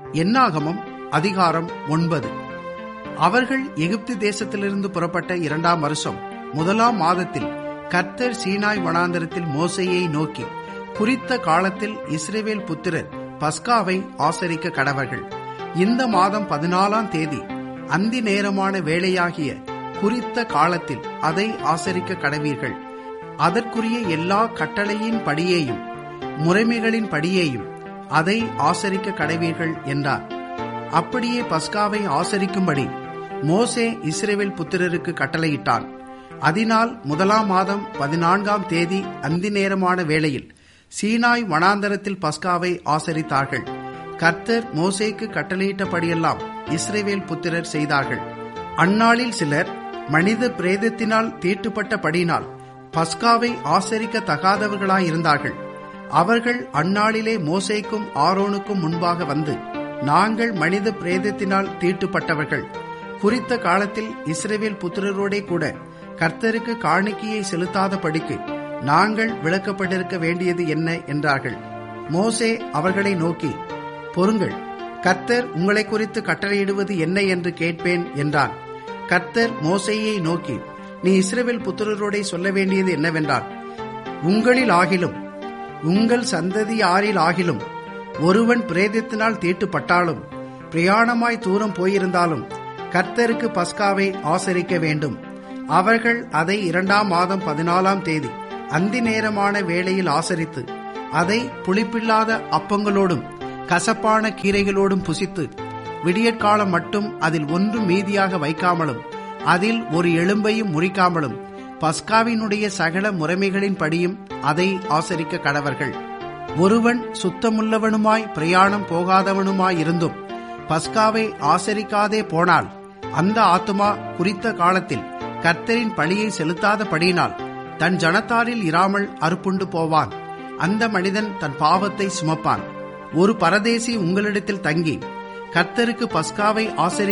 என்னாகமம் அதிகாரம் ஒன்பது அவர்கள் எகிப்து தேசத்திலிருந்து புறப்பட்ட இரண்டாம் வருஷம் முதலாம் மாதத்தில் கர்த்தர் சீனாய் வனாந்தரத்தில் மோசையை நோக்கி குறித்த காலத்தில் இஸ்ரேவேல் புத்திரர் பஸ்காவை ஆசரிக்க கடவர்கள் இந்த மாதம் பதினாலாம் தேதி அந்தி நேரமான வேளையாகிய குறித்த காலத்தில் அதை ஆசரிக்க கடவீர்கள் அதற்குரிய எல்லா கட்டளையின் படியேயும் முறைமைகளின் படியேயும் அதை ஆசரிக்க கடவீர்கள் என்றார் அப்படியே பஸ்காவை ஆசரிக்கும்படி மோசே இஸ்ரேவேல் புத்திரருக்கு கட்டளையிட்டான் அதனால் முதலாம் மாதம் பதினான்காம் தேதி அந்தி நேரமான வேளையில் சீனாய் வனாந்தரத்தில் பஸ்காவை ஆசரித்தார்கள் கர்த்தர் மோசேக்கு கட்டளையிட்டபடியெல்லாம் இஸ்ரேவேல் புத்திரர் செய்தார்கள் அந்நாளில் சிலர் மனித பிரேதத்தினால் தீட்டுப்பட்டபடியினால் பஸ்காவை ஆசரிக்க தகாதவர்களாயிருந்தார்கள் அவர்கள் அந்நாளிலே மோசேக்கும் ஆரோனுக்கும் முன்பாக வந்து நாங்கள் மனித பிரேதத்தினால் தீட்டுப்பட்டவர்கள் குறித்த காலத்தில் இஸ்ரேவேல் புத்திரரோடே கூட கர்த்தருக்கு காணிக்கையை செலுத்தாதபடிக்கு நாங்கள் விளக்கப்பட்டிருக்க வேண்டியது என்ன என்றார்கள் மோசே அவர்களை நோக்கி பொறுங்கள் கர்த்தர் உங்களை குறித்து கட்டளையிடுவது என்ன என்று கேட்பேன் என்றான் கர்த்தர் மோசையை நோக்கி நீ இஸ்ரேவேல் புத்திரரோடே சொல்ல வேண்டியது என்னவென்றால் உங்களில் ஆகிலும் உங்கள் சந்ததியாரில் ஆகிலும் ஒருவன் பிரேதத்தினால் தீட்டுப்பட்டாலும் பிரயாணமாய் தூரம் போயிருந்தாலும் கர்த்தருக்கு பஸ்காவை ஆசரிக்க வேண்டும் அவர்கள் அதை இரண்டாம் மாதம் பதினாலாம் தேதி அந்தி நேரமான வேளையில் ஆசரித்து அதை புளிப்பில்லாத அப்பங்களோடும் கசப்பான கீரைகளோடும் புசித்து விடியற்காலம் மட்டும் அதில் ஒன்றும் மீதியாக வைக்காமலும் அதில் ஒரு எலும்பையும் முறிக்காமலும் பஸ்காவினுடைய சகல முறைமைகளின் படியும் அதை ஆசரிக்க கடவர்கள் ஒருவன் சுத்தமுள்ளவனுமாய் பிரயாணம் போகாதவனுமாயிருந்தும் பஸ்காவை ஆசரிக்காதே போனால் அந்த ஆத்துமா குறித்த காலத்தில் கர்த்தரின் பழியை செலுத்தாதபடியினால் தன் ஜனத்தாரில் இராமல் அறுப்புண்டு போவான் அந்த மனிதன் தன் பாவத்தை சுமப்பான் ஒரு பரதேசி உங்களிடத்தில் தங்கி கர்த்தருக்கு பஸ்காவை ஆசரி